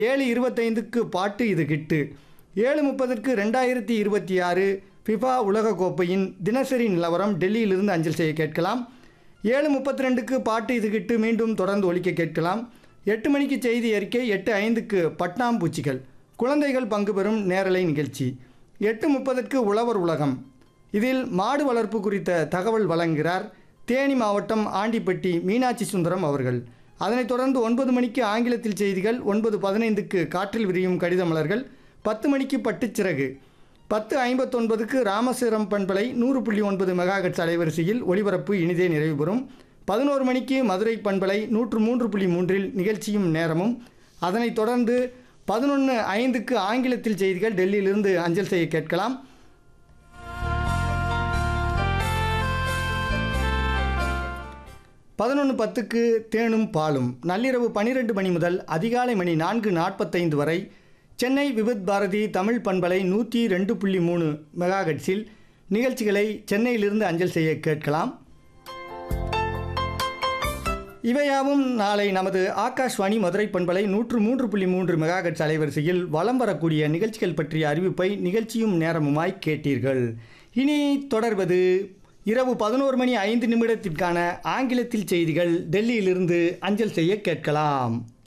ஏழு இருபத்தைந்துக்கு பாட்டு இது கிட்டு ஏழு முப்பதற்கு ரெண்டாயிரத்தி இருபத்தி ஆறு ஃபிஃபா உலகக்கோப்பையின் தினசரி நிலவரம் டெல்லியிலிருந்து அஞ்சல் செய்ய கேட்கலாம் ஏழு முப்பத்தி ரெண்டுக்கு பாட்டு இது கிட்டு மீண்டும் தொடர்ந்து ஒலிக்க கேட்கலாம் எட்டு மணிக்கு செய்தி அறிக்கை எட்டு ஐந்துக்கு பட்டாம்பூச்சிகள் குழந்தைகள் பங்கு பெறும் நேரலை நிகழ்ச்சி எட்டு முப்பதற்கு உழவர் உலகம் இதில் மாடு வளர்ப்பு குறித்த தகவல் வழங்குகிறார் தேனி மாவட்டம் ஆண்டிப்பட்டி மீனாட்சி சுந்தரம் அவர்கள் அதனைத் தொடர்ந்து ஒன்பது மணிக்கு ஆங்கிலத்தில் செய்திகள் ஒன்பது பதினைந்துக்கு காற்றில் விரியும் கடித மலர்கள் பத்து மணிக்கு பட்டுச்சிறகு பத்து ஐம்பத்தொன்பதுக்கு ராமசுரம் பண்பலை நூறு புள்ளி ஒன்பது மெகாஹெட்ஸ் அலைவரிசையில் ஒளிபரப்பு இனிதே நிறைவு பெறும் பதினோரு மணிக்கு மதுரை பண்பலை நூற்று மூன்று புள்ளி மூன்றில் நிகழ்ச்சியும் நேரமும் அதனைத் தொடர்ந்து பதினொன்று ஐந்துக்கு ஆங்கிலத்தில் செய்திகள் டெல்லியிலிருந்து அஞ்சல் செய்ய கேட்கலாம் பதினொன்று பத்துக்கு தேனும் பாலும் நள்ளிரவு பன்னிரெண்டு மணி முதல் அதிகாலை மணி நான்கு நாற்பத்தைந்து வரை சென்னை விவித் பாரதி தமிழ் பண்பலை நூற்றி ரெண்டு புள்ளி மூணு மெகாஹெட்ஸில் நிகழ்ச்சிகளை சென்னையிலிருந்து அஞ்சல் செய்ய கேட்கலாம் இவையாவும் நாளை நமது ஆகாஷ்வாணி மதுரை பண்பலை நூற்று மூன்று புள்ளி மூன்று மெகாஹெட்ஸ் அலைவரிசையில் வலம் வரக்கூடிய நிகழ்ச்சிகள் பற்றிய அறிவிப்பை நிகழ்ச்சியும் நேரமுமாய் கேட்டீர்கள் இனி தொடர்வது இரவு பதினோரு மணி ஐந்து நிமிடத்திற்கான ஆங்கிலத்தில் செய்திகள் டெல்லியிலிருந்து அஞ்சல் செய்ய கேட்கலாம்